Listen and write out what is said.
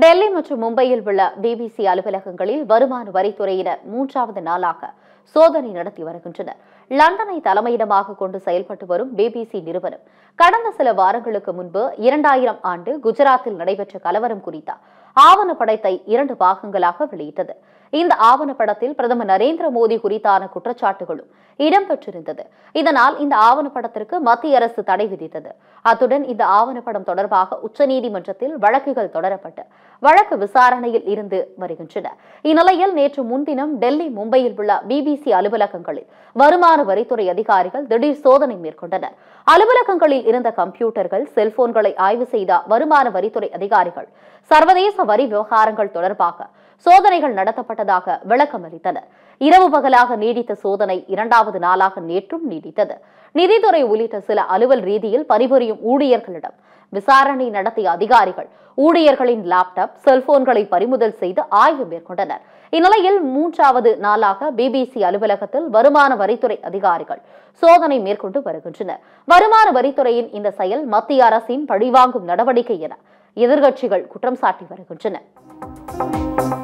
டெல்லி மற்றும் மும்பையில் உள்ள பிபிசி அலுவலகங்களில் வருமான வரித்துறையினர் மூன்றாவது நாளாக சோதனை நடத்தி வருகின்றனர் லண்டனை தலைமையிடமாக கொண்டு செயல்பட்டு வரும் பிபிசி நிறுவனம் கடந்த சில வாரங்களுக்கு முன்பு இரண்டாயிரம் ஆண்டு குஜராத்தில் நடைபெற்ற கலவரம் குறித்த ஆவணப்படத்தை இரண்டு பாகங்களாக வெளியிட்டது இந்த ஆவணப்படத்தில் பிரதமர் நரேந்திர மோடி குறித்தான குற்றச்சாட்டுகளும் இடம்பெற்றிருந்தது இதனால் இந்த ஆவணப்படத்திற்கு மத்திய அரசு தடை விதித்தது அத்துடன் இந்த ஆவணப்படம் தொடர்பாக உச்சநீதிமன்றத்தில் வழக்குகள் தொடரப்பட்டு வழக்கு விசாரணையில் இருந்து வருகின்றன இந்நிலையில் நேற்று முன்தினம் டெல்லி மும்பையில் உள்ள பிபிசி அலுவலகங்களில் வருமான வரித்துறை அதிகாரிகள் திடீர் சோதனை மேற்கொண்டனர் அலுவலகங்களில் இருந்த கம்ப்யூட்டர்கள் செல்போன்களை ஆய்வு செய்த வருமான வரித்துறை அதிகாரிகள் சர்வதேச வரி விவகாரங்கள் தொடர்பாக சோதனைகள் நடத்தப்பட்டதாக விளக்கம் அளித்தனர் இரவு பகலாக நீடித்த சோதனை இரண்டாவது நாளாக நேற்றும் நீடித்தது நிதித்துறை உள்ளிட்ட சில அலுவல் ரீதியில் பணிபுரியும் ஊழியர்களிடம் விசாரணை நடத்திய அதிகாரிகள் ஊழியர்களின் லேப்டாப் செல்போன்களை பறிமுதல் செய்து ஆய்வு மேற்கொண்டனர் இந்நிலையில் மூன்றாவது நாளாக பிபிசி அலுவலகத்தில் வருமான வரித்துறை அதிகாரிகள் சோதனை மேற்கொண்டு வருகின்றனர் வருமான வரித்துறையின் இந்த செயல் மத்திய அரசின் பழிவாங்கும் நடவடிக்கை என எதிர்க்கட்சிகள் குற்றம் சாட்டி வருகின்றன